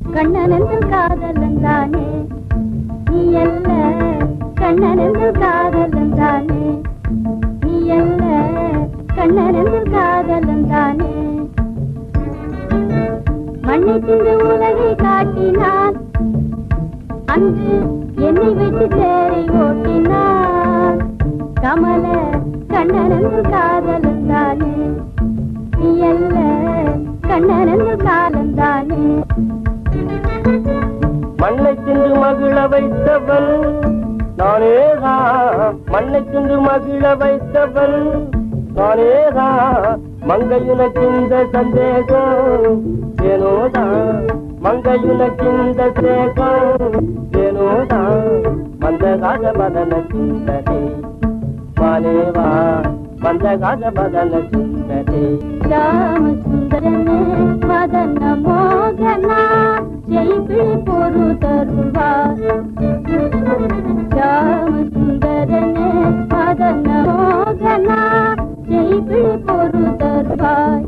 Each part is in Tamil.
கண்ணனெந்தில் காதலன் தானே நீ அல்ல கண்ணனெந்தில் காதலன் தானே நீ அல்ல கண்ணனெந்தில் காதலன் தானே மண்ணை தின்று உலகை காட்டினான் அன்று என்னை வைத்து தேரை ஓட்டினான் கமல கண்ணனந்து காதலன் தானே நீ அல்ல கண்ணனந்து காலம் தானே மண்ணை தின்று மகிழ வைத்தவன் நானேதான் மண்ணை தின்று மகிழ வைத்தவன் நானேதான் மங்கையுனக்கிந்த சந்தேகம் ஏனோதான் மங்கையுனக்கிந்த சேகம் ஏனோதான் மந்தகாத பதன சிந்தனை மானேவா மந்தகாத பதன சிந்தனை ಶ್ಯಾಮ ಸುಂದರನೇ ಮದನ ಮೋಗನ ಜೈಬಿಳಿ ಪೊರು ತರುವ ಶ್ಯಾಮ ಸುಂದರನೇ ಮದನ ಮೋಗನ ಜೈಬಿಳಿ ಪೊರು ತರುವ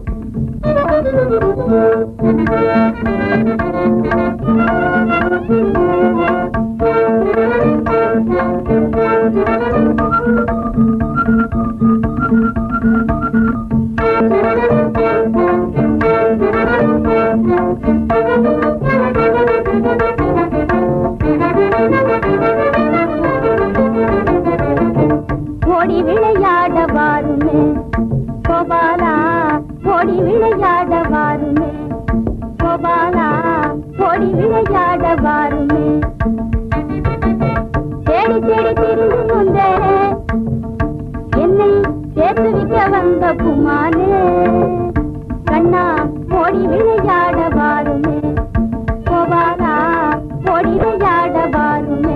ஓடி விளையாட வாருமே கோபாலா ஓடி விளையாட வாருமே கோபாலா ஓடி விளையாட வாருமே தேடி தேடி திரிந்து முந்தே என்னை சேர்த்து வைக்க வந்த புமானே கண்ணா ஓடி விளையாட வாருமே கோபாலா ஓடி விளையாட வாருமே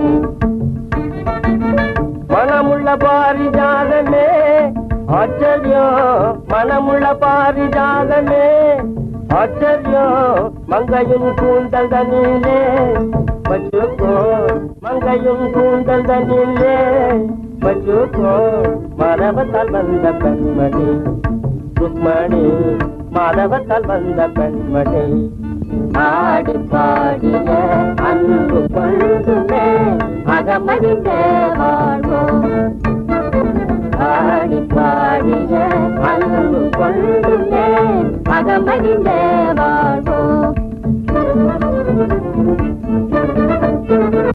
மனமுள்ள பாரிஜாதமே ஆச்சரியம் மனமுள்ள பாரிஜாதமே ஆச்சரியம் மங்கையும் கூந்தல் தனிலே வச்சுக்கோ மங்கையும் கூந்தல் தனிலே வச்சுக்கோ மரபத்தால் வந்த பெண்மணி ருக்மணி மாதவத்தால் வந்த பெண்மணி ஆடி பாடிய அன்பு கொள்ளுமே அகமடிந்த வாழ்வோம் ஆடி பாடிய அன்பு கொள்ளுமே அகமடிந்த